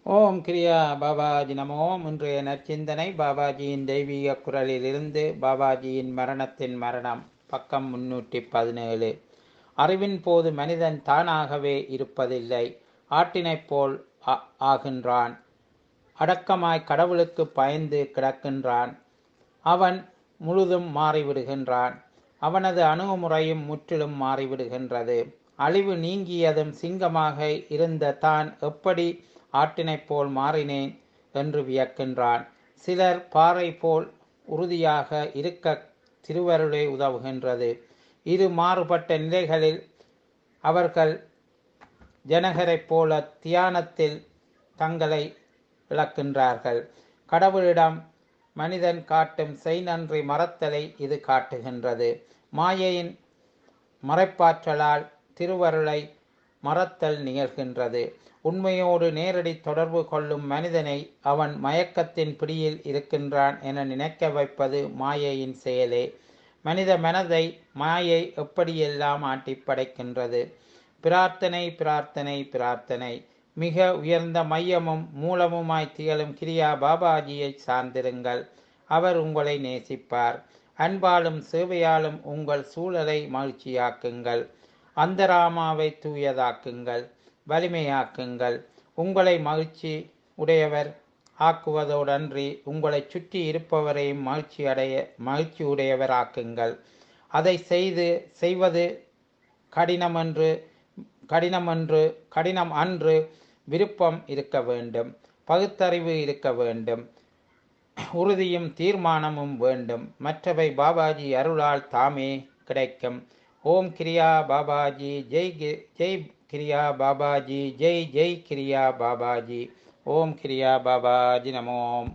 ஓம் கிரியா பாபாஜி நமோம் இன்றைய நற்சிந்தனை பாபாஜியின் தெய்வீக குரலிலிருந்து பாபாஜியின் மரணத்தின் மரணம் பக்கம் முன்னூற்றி பதினேழு அறிவின் போது மனிதன் தானாகவே இருப்பதில்லை ஆட்டினைப் போல் ஆ- ஆகின்றான் அடக்கமாய் கடவுளுக்கு பயந்து கிடக்கின்றான் அவன் முழுதும் மாறிவிடுகின்றான் அவனது அணுகுமுறையும் முற்றிலும் மாறிவிடுகின்றது அழிவு நீங்கியதும் சிங்கமாக இருந்த தான் எப்படி ஆட்டினைப் போல் மாறினேன் என்று வியக்கின்றான் சிலர் பாறை போல் உறுதியாக இருக்க திருவருளே உதவுகின்றது இரு மாறுபட்ட நிலைகளில் அவர்கள் ஜனகரைப் போல தியானத்தில் தங்களை இழக்கின்றார்கள் கடவுளிடம் மனிதன் காட்டும் செய் நன்றி மறத்தலை இது காட்டுகின்றது மாயையின் மறைப்பாற்றலால் திருவருளை மறத்தல் நிகழ்கின்றது உண்மையோடு நேரடி தொடர்பு கொள்ளும் மனிதனை அவன் மயக்கத்தின் பிடியில் இருக்கின்றான் என நினைக்க வைப்பது மாயையின் செயலே மனித மனதை மாயை எப்படியெல்லாம் ஆட்டி படைக்கின்றது பிரார்த்தனை பிரார்த்தனை பிரார்த்தனை மிக உயர்ந்த மையமும் மூலமுமாய் திகழும் கிரியா பாபாஜியை சார்ந்திருங்கள் அவர் உங்களை நேசிப்பார் அன்பாலும் சேவையாலும் உங்கள் சூழலை மகிழ்ச்சியாக்குங்கள் அந்தராமாவை தூயதாக்குங்கள் வலிமையாக்குங்கள் உங்களை மகிழ்ச்சி உடையவர் ஆக்குவதோடன்றி உங்களை சுற்றி இருப்பவரையும் மகிழ்ச்சி அடைய மகிழ்ச்சி உடையவராக்குங்கள் அதை செய்து செய்வது கடினமென்று கடினமென்று கடினம் அன்று விருப்பம் இருக்க வேண்டும் பகுத்தறிவு இருக்க வேண்டும் உறுதியும் தீர்மானமும் வேண்டும் மற்றவை பாபாஜி அருளால் தாமே கிடைக்கும் ஓம் கிரியா பாபாஜி ஜெய் கி- ஜெய் கிரியா பாபாஜி ஜெய் ஜெய் கிரியா பாபாஜி ஓம் கிரியா பாபாஜி நமோம்